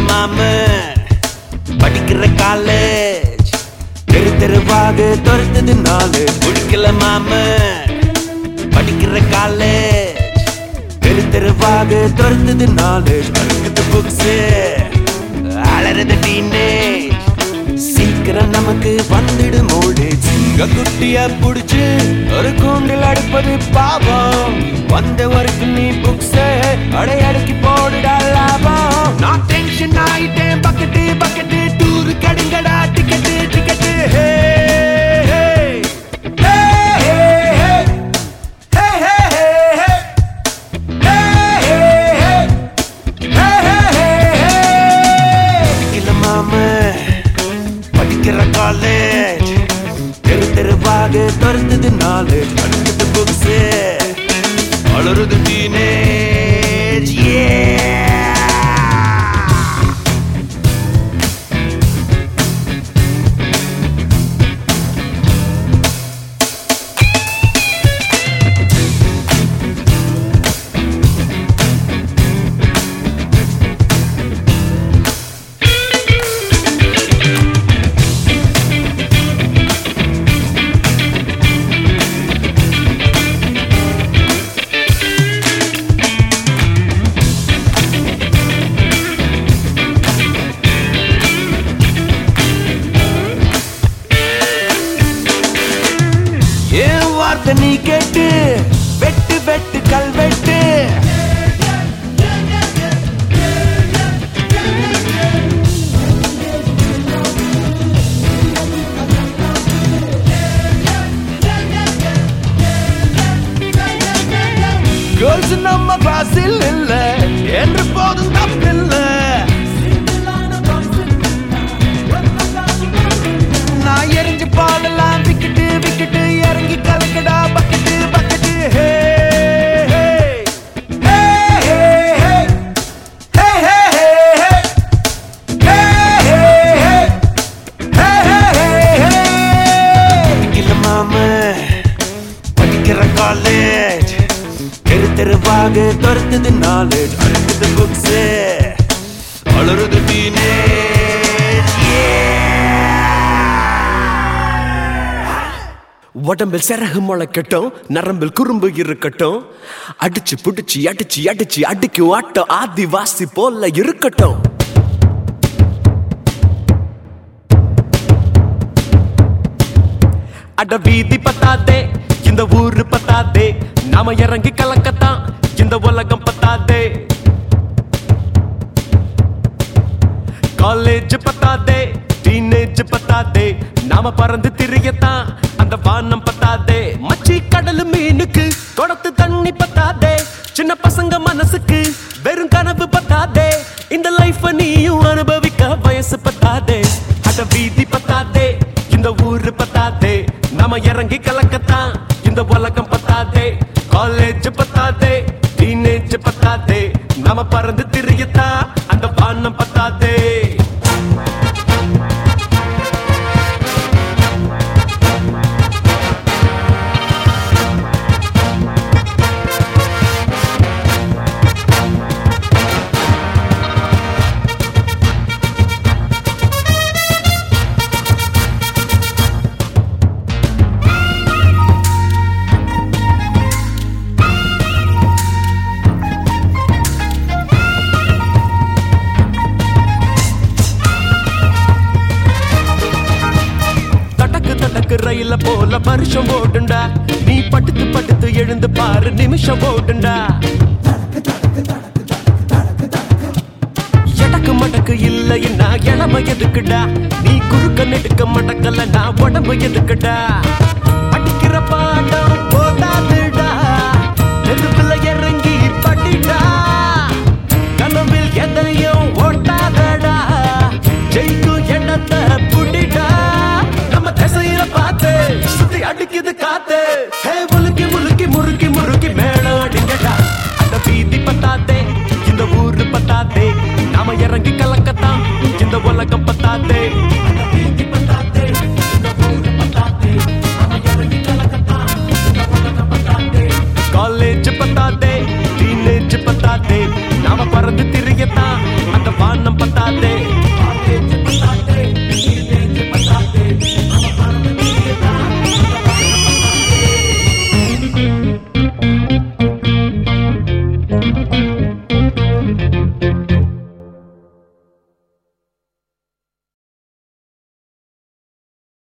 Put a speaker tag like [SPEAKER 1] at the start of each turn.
[SPEAKER 1] மாம படிக்கிற காலேஜ் தெரு தெருவாக துரத்துது நாலு பிடிக்கல மாம படிக்கிற காலேஜ் தெரு தெருவாக துரத்துது நாலு அடுக்குது புக்ஸ் அலறது டீனேஜ் சீக்கிரம் நமக்கு வந்துடு மூடு சிங்க குட்டிய புடிச்சு ஒரு கூண்டில் அடுப்பது பாவம் வந்த வரைக்கும் நீ புக்ஸ் அடையடுக்கி போடுடா லாபம் நான் டென்ஷன் ஆயிட்டேன் பக்கெட்டு பக்கெட்டு டூரு கடுங்கடா டிக்கெட்டு டிக்கெட்டு ஹே ஹே ஹே ஹே ஹே ஹே ஹே இல்ல மாம படிக்கிற காலேஜ் தெரு தெருவாக திறந்தது நாலு அடுத்தது புக்ஸ் வளருது டீனேஜ் ஏன் வார்த்தை நீ கேட்டு வெட்டு வெட்டு கல்வெட்டு கேர்ள்ஸ் நம்ம கிளாஸில் இல்ல என்று போதும் தப்பில்லை நான் எரிஞ்சு பாலெல்லாம் விக்கிட்டு விக்கிட்டு இறங்கி கலக்கடா பக்கெட்டு பக்கெட்டு ஹே ஹே ஹே ஹே ஹே ஹே ஹே ஹே இல்ல மாம படிக்கிற காலேஜ் தெரு தெருவாக துரத்துது நாலேஜ் அடுத்தது புக்ஸ் வளருது டீனேஜ்
[SPEAKER 2] உடம்பில் சிறகு முளைக்கட்டும் நரம்பில் குறும்பு இருக்கட்டும் அடிச்சு புடிச்சு அடிச்சு அடிச்சு அடிக்கும் ஆட்டம் ஆதிவாசி போல இருக்கட்டும் அட வீதி பத்தாதே இந்த ஊரு பத்தாதே நாம இறங்கி கலக்கத்தான் இந்த உலகம் பத்தாதே காலேஜ் பத்தாதே டீனேஜ் பத்தாதே நாம பறந்து திரியத்தான் அந்த வானம் பத்தாதே மச்சி கடல் மீனுக்கு குடத்து தண்ணி பத்தாதே சின்ன பசங்க மனசுக்கு வெறும் கனவு பத்தாதே இந்த லைஃப் நீயும் அனுபவிக்க வயசு பத்தாதே அட வீதி பத்தாதே இந்த ஊரு பத்தாதே நாம இறங்கி கலக்கத்தான் இந்த உலகம் பத்தாதே காலேஜ் பத்தாதே டீனேஜ் பத்தாதே நாம பறந்து திரியத்தான் அந்த வானம் பத்தாதே தடக்கு தடக்கு ரயில போல வருஷம் ஓடுண்டா நீ படுத்து படுத்து எழுந்து பாரு நிமிஷம் ஓடுண்டா எடக்கு மடக்கு இல்லைன்னா இளம எதுக்குடா நீ குறுக்க நெடுக்க மடக்கல நான் உடம்பு எதுக்குடா படிக்கிற பாடம் போதாதுடா நெருப்புல இறங்கி படிடா கனவில் எதையும் ஓட்டாதடா ஜெயிக்கும் எண்ணத்தை புடிடா நம்ம திசையில பார்த்து சுத்தி அடிக்குது காத்து ஹே முலுக்கி முலுக்கி முறுக்கி முறுக்கி மேளம் அடிங்கடா அந்த வீதி பத்தாதே இந்த ஊரு பத்தாதே நாம இறங்கி கலக்கத்தான் இந்த உலகம் பத்தாதே